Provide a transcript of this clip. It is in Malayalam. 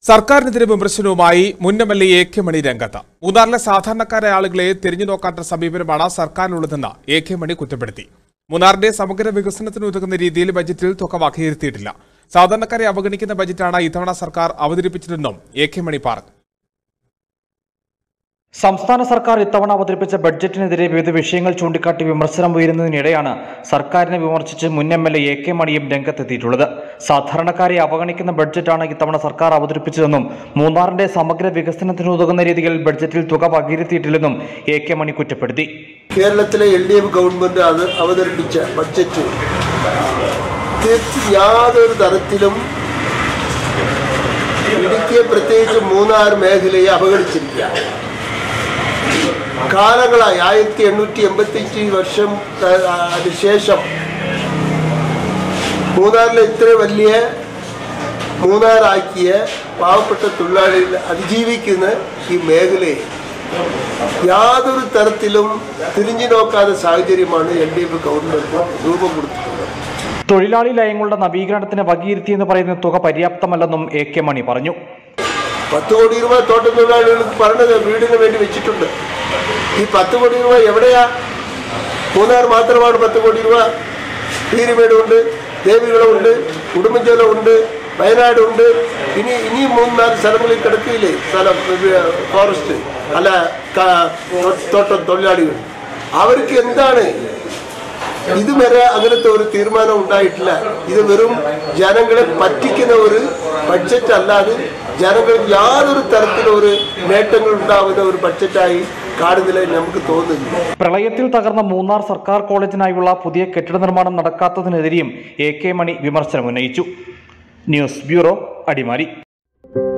സർക്കാരിനെതിരെ വിമർശനവുമായി മുൻ M L A A K Mani രംഗത്ത് മൂന്നാറിലെ സാധാരണക്കാരായ ആളുകളെ തിരിഞ്ഞു നോക്കാത്ത സമീപനമാണ് സർക്കാരിനുള്ളതെന്ന് എ കെ മണി കുറ്റപ്പെടുത്തി മൂന്നാറിന്റെ സമഗ്ര വികസനത്തിന് ഉതകുന്ന രീതിയിൽ ബജറ്റിൽ തുക വകയിരുത്തിയിട്ടില്ല സാധാരണക്കാരെ അവഗണിക്കുന്ന ബജറ്റാണ് ഇത്തവണ സർക്കാർ അവതരിപ്പിച്ചതെന്നും എ കെ മണി പറഞ്ഞു സംസ്ഥാന സർക്കാർ ഇത്തവണ അവതരിപ്പിച്ച ബഡ്ജറ്റിനെതിരെ വിവിധ വിഷയങ്ങൾ ചൂണ്ടിക്കാട്ടി വിമർശനം ഉയരുന്നതിനിടെയാണ് സർക്കാരിനെ വിമർശിച്ച് മുൻ M L A A K മണിയും രംഗത്തെത്തിയിട്ടുള്ളത് സാധാരണക്കാരെ അവഗണിക്കുന്ന ബഡ്ജറ്റാണ് ഇത്തവണ സർക്കാർ അവതരിപ്പിച്ചതെന്നും മൂന്നാറിന്റെ സമഗ്ര വികസനത്തിന് ഉതകുന്ന രീതിയിൽ ബഡ്ജറ്റിൽ തുക വകയിരുത്തിയിട്ടില്ലെന്നും എ കെ മണി കുറ്റപ്പെടുത്തി കേരളത്തിലെ എൽ ഡി എഫ് ഗവൺമെന്റ് അത് അവതരിപ്പിച്ച ബഡ്ജറ്റ് തീർച്ച യാതൊരു തരത്തിലും ഇടുക്കിയെ പ്രത്യേകിച്ച് മൂന്നാർ മേഖലയെ അവഗണിച്ചിരിക്കുകയാണ് കാലങ്ങളായി ആയിരത്തി എണ്ണൂറ്റി എൺപത്തിയഞ്ച് വർഷം ആ, അതിനുശേഷം മൂന്നാറിലെ ഇത്ര വലിയ മൂന്നാറാക്കിയ പാവപ്പെട്ട തൊഴിലാളികൾ അതിജീവിക്കുന്ന ഈ മേഖലയെ യാതൊരു തരത്തിലും തിരിഞ്ഞു നോക്കാത്ത സാഹചര്യമാണ് എൽ ഡി എഫ് ഗവൺമെന്റ് രൂപം കൊടുത്തിട്ടുള്ളത് തൊഴിലാളി ലയങ്ങളുടെ നവീകരണത്തിന് വകയിരുത്തിയെന്ന് പറയുന്ന തുക പര്യാപ്തമല്ലെന്നും എ കെ മണി പറഞ്ഞു പത്ത് കോടി രൂപ തോട്ടം തൊഴിലാളികൾക്ക് പറഞ്ഞത് വീടിന് വേണ്ടി വെച്ചിട്ടുണ്ട് ഈ പത്ത് കോടി രൂപ എവിടെയാ മൂന്നാർ മാത്രമാണ് പത്ത് കോടി രൂപ പീരുമേടുണ്ട് ദേവികുളമുണ്ട് ഉടുമ്പൻചോലമുണ്ട് വയനാടുണ്ട് ഇനി ഇനിയും മൂന്ന് നാല് സ്ഥലങ്ങളിൽ കിടക്കില്ലേ സ്ഥലം ഏർ, ഫോറസ്റ്റ് അല്ല ക- തോട്ടം തൊഴിലാളികൾ അവർക്ക് എന്താണ് ഇതുവരെ അങ്ങനത്തെ ഒരു തീരുമാനം ഉണ്ടായിട്ടില്ല ഇത് വെറും ജനങ്ങളെ പറ്റിക്കുന്ന ഒരു ബഡ്ജറ്റ് അല്ലാതെ ജനങ്ങൾക്ക് യാതൊരു തരത്തിലും ഒരു നേട്ടങ്ങൾ ഉണ്ടാവുന്ന ഒരു ബഡ്ജറ്റായി കാണുന്നില്ല നമുക്ക് തോന്നുന്നില്ല പ്രളയത്തിൽ തകർന്ന മൂന്നാർ സർക്കാർ കോളേജിനായുള്ള പുതിയ കെട്ടിട നിർമ്മാണം നടക്കാത്തതിനെതിരെയും എ കെ മണി വിമർശനം ഉന്നയിച്ചു ന്യൂസ് ബ്യൂറോ അടിമാലി